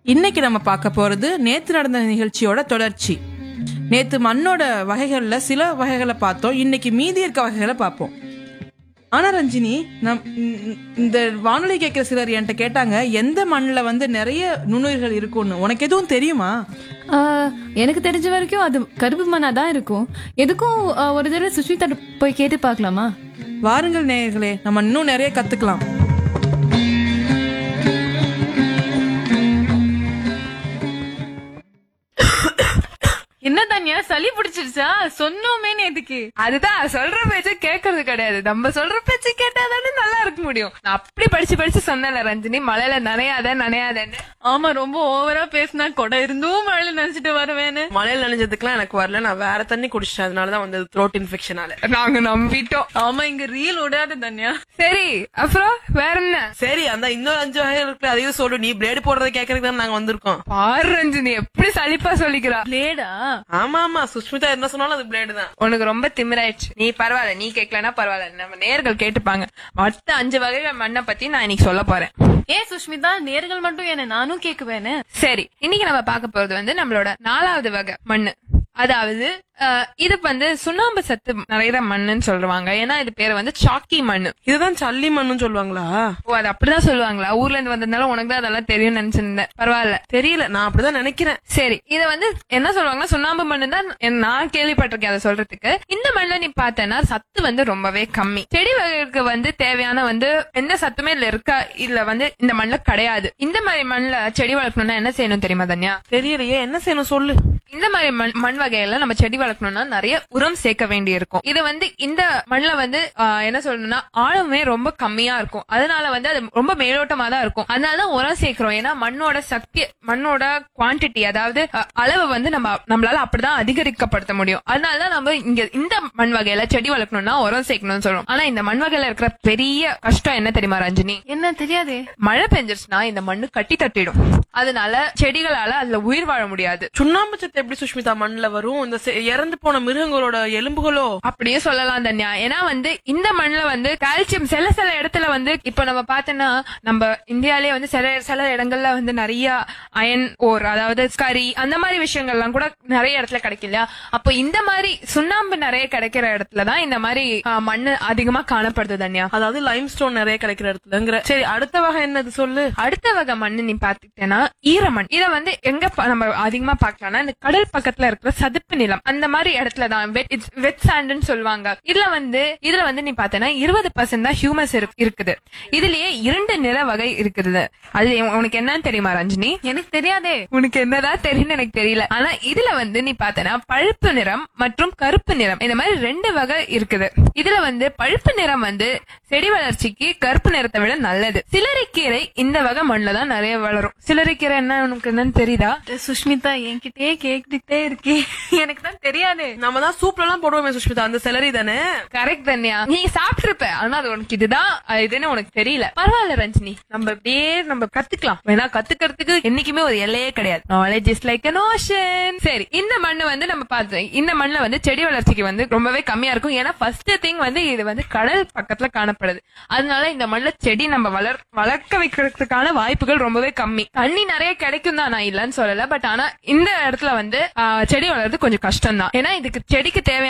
இன்னைக்கு நம்ம பார்க்க போறது நேத்து நடந்த நிகழ்ச்சியோட தொடர்ச்சி நேத்து மண்ணோட வகைகள்ல சில வகைகளை பார்த்தோம் இன்னைக்கு மீதி இருக்க வகைகளை பார்ப்போம் ஆனா ரஞ்சினி நம் இந்த- இந்த வானொலி கேட்கிற சிலர் என்கிட்ட கேட்டாங்க எந்த மண்ணுல வந்து நிறைய நுண்ணுயிர்கள் இருக்கும்னு உனக்கு எதுவும் தெரியுமா ஆ, எனக்கு தெரிஞ்ச வரைக்கும் அது கருப்பு மண்ணா தான் இருக்கும் எதுக்கும் ஆ, ஒரு தடவை சுஷ்மிதா போய் கேட்டு பார்க்கலாமா வாருங்கள் நேயர்களே நம்ம இன்னும் நிறைய கத்துக்கலாம் என்ன தனியா சளி பிடிச்சிருச்சா சொன்னோமே நேத்துக்கு அதுதான் சொல்ற பேச்ச கேக்குறது கிடையாது நம்ம சொல்ற பேச்ச கேட்டாதானே நல்லா இருக்க முடியும் நான் அப்படி படிச்சு படிச்சு சொன்னேன்ல ரஞ்சினி மழையில நனையாத நனையாதன்னு ஆமா ரொம்ப ஓவரா பேசினா கொடை இருந்தும் மழை நினைச்சிட்டு வருவேன்னு மழையில நனைஞ்சதுக்குலாம் எனக்கு வரல நான் வேற தண்ணி குடிச்சிட்டேன் அதனாலதான் வந்தது த்ரோட் இன்ஃபெக்ஷனால நாங்க நம்பிட்டோம் ஆமா இங்க ரீல் விடாது தனியா சரி அப்புறம் வேற என்ன சரி அந்த இன்னொரு அஞ்சு வகை இருக்கு அதையும் சொல்லு நீ பிளேடு போடுறத கேக்குறதுக்கு தான் நாங்க வந்திருக்கோம் பாரு ரஞ்சினி எப்படி சலிப்பா சொல்லிக்கிறா பிளேடா ஆமா ஆமா சுஷ்மிதா என்ன சொன்னாலும் அது பிளேடு தான் உனக்கு ரொம்ப திமிராயிடுச்சு நீ பரவாயில்ல நீ கேட்கலன்னா பரவாயில்ல நம்ம நேர்கள் கேட்டுப்பாங்க மொத்த அஞ்சு வகைகள் மண்ணை பத்தி நான் இன்னைக்கு சொல்ல போறேன் ஏன் சுஷ்மிதா நேர்கள் மட்டும் என்ன நானும் கேக்குவேன்னு சரி இன்னைக்கு நம்ம பார்க்க போறது வந்து நம்மளோட நாலாவது வகை மண்ணு அதாவது அஹ், இது வந்து சுண்ணாம்பு சத்து நிறைய மண்ணுன்னு சொல்லுவாங்க ஏன்னா இது பேர் வந்து சாக்கி மண்ணு இதுதான் சல்லி மண்ணுன்னு சொல்லுவாங்களா ஓ அது அப்படிதான் சொல்லுவாங்களா ஊர்ல இருந்து வந்ததுனால உனக்கு தான் அதெல்லாம் தெரியும் நினைச்சிருந்தேன் பரவாயில்ல தெரியல நான் அப்படிதான் நினைக்கிறேன் சரி இத வந்து என்ன சொல்லுவாங்கன்னா சுண்ணாம்பு மண்ணு தான் என் நான் கேள்விப்பட்டிருக்கேன் அதை சொல்றதுக்கு இந்த மண்ணுல நீ பார்த்தேன்னா சத்து வந்து ரொம்பவே கம்மி செடி வகைகளுக்கு வந்து தேவையான வந்து எந்த சத்துமே இல்ல இருக்கா இல்ல வந்து இந்த மண்ணுல கிடையாது இந்த மாதிரி மண்ணுல செடி வளர்க்கணும்னா என்ன செய்யணும் தெரியுமா தன்யா தெரியலையே என்ன செய்யணும் சொல்லு இந்த மாதிரி மண் மண் வகையில நம்ம செடி வளர்க்கணும்னா நிறைய உரம் சேர்க்க வேண்டி இருக்கும் இது வந்து இந்த மண்ணுல வந்து ஆஹ், என்ன சொல்லணும்னா ஆழமே ரொம்ப கம்மியா இருக்கும் அதனால வந்து அது ரொம்ப மேலோட்டமா தான் இருக்கும் அதனாலதான் உரம் சேர்க்கிறோம் ஏன்னா மண்ணோட சக்தி மண்ணோட குவாண்டிட்டி அதாவது அஹ், அளவு வந்து நம்ம நம்மளால அப்படிதான் அதிகரிக்கப்படுத்த முடியும் அதனாலதான் நம்ம இங்க இந்த மண் வகையில செடி வளர்க்கணும்னா உரம் சேர்க்கணும்னு சொல்றோம் ஆனா இந்த மண் வகையில இருக்கிற பெரிய கஷ்டம் என்ன தெரியுமா ரஞ்சினி என்ன தெரியாதே மழை பெஞ்சிருச்சுன்னா இந்த மண்ணு கட்டி தட்டிடும் அதனால செடிகளால அதுல உயிர் வாழ முடியாது சுண்ணாம்பு சத்து எப்படி சுஷ்மிதா மண்ணுல வரும் இந்த செ- இறந்து போன மிருகங்களோட எலும்புகளோ அப்படியே சொல்லலாம் தன்யா ஏன்னா வந்து இந்த மண்ணுல வந்து கால்சியம் சில சில இடத்துல வந்து இப்ப நம்ம பார்த்தோம்னா நம்ம இந்தியாலே வந்து சில சில இடங்கள்ல வந்து நிறைய அயன் ஓர் அதாவது கரி அந்த மாதிரி விஷயங்கள்லாம் கூட நிறைய இடத்துல கிடைக்கலையா அப்போ இந்த மாதிரி சுண்ணாம்பு நிறைய கிடைக்கிற இடத்துல தான் இந்த மாதிரி ஆ, மண்ணு அதிகமா காணப்படுது தன்யா அதாவது லைம் ஸ்டோன் நிறைய கிடைக்கிற இடத்துலங்கிற சரி அடுத்த வகை என்னது சொல்லு அடுத்த வகை மண்ணு நீ பாத்துக்கிட்டேன்னா ஈரமண் இத வந்து எங்க ப- நம்ம அதிகமா பாக்கலாம்னா இந்த கடல் பக்கத்துல இருக்கிற சதுப்பு நிலம் அந்த மாதிரி இடத்துல தான் வெட் சாண்ட்னு சொல்லுவாங்க இதுல வந்து இதுல வந்து நீ பார்த்தேன்னா இருபது பர்சன்ட் தான் ஹியூமஸ் இருக்குது இதுலயே இரண்டு நிற வகை இருக்குது அது உனக்கு என்னன்னு தெரியுமா ரஞ்சினி எனக்கு தெரியாதே உனக்கு என்னதான் தெரியும்னு எனக்கு தெரியல ஆனா இதுல வந்து நீ பார்த்தனா பழுப்பு நிறம் மற்றும் கருப்பு நிறம் இந்த மாதிரி ரெண்டு வகை இருக்குது இதுல வந்து பழுப்பு நிறம் வந்து செடி வளர்ச்சிக்கு கருப்பு நிறத்தை விட நல்லது சிலரிக்கீரை இந்த வகை மண்ணுல தான் நிறைய வளரும் சிலரிக்கீரை என்ன உனக்கு என்னன்னு தெரியுதா சுஷ்மிதா என்கிட்டயே கேட்டுட்டே இருக்கே எனக்கு தான் தெரியாதே நம்ம தான் சூப்ல எல்லாம் போடுவோமே சுஷ்மிதா அந்த செலரி தானே கரெக்ட் தன்யா நீ சாப்பிட்டிருப்ப ஆனா அது உனக்கு இதுதான் அஹ், இதுன்னு உனக்கு தெரியல பரவாயில்ல ரஞ்சினி நம்ம அப்படியே நம்ம கத்துக்கலாம் வேணா கத்துக்கிறதுக்கு என்னைக்குமே ஒரு எல்லையே கிடையாது knowledge is like an ocean சரி இந்த மண்ணு வந்து நம்ம பார்த்தோம் இந்த மண்ணுல வந்து செடி வளர்ச்சிக்கு வந்து ரொம்பவே கம்மியா இருக்கும் ஏன்னா ஃபர்ஸ்ட் திங் வந்து இது வந்து கடல் பக்கத்துல காணப்படுது அதனால இந்த மண்ணுல செடி நம்ம வளர் வளர்க்க வைக்கிறதுக்கான வாய்ப்புகள் ரொம்பவே கம்மி தண்ணி நிறைய கிடைக்கும் தான் நான் இல்லைன்னு சொல்லல பட் ஆனா இந்த இடத்துல வந்து ஆஹ், செடி வளர்றது கொஞ்சம் கஷ்டம் தான் ஏன்னா இதுக்கு செடிக்கு தேவையான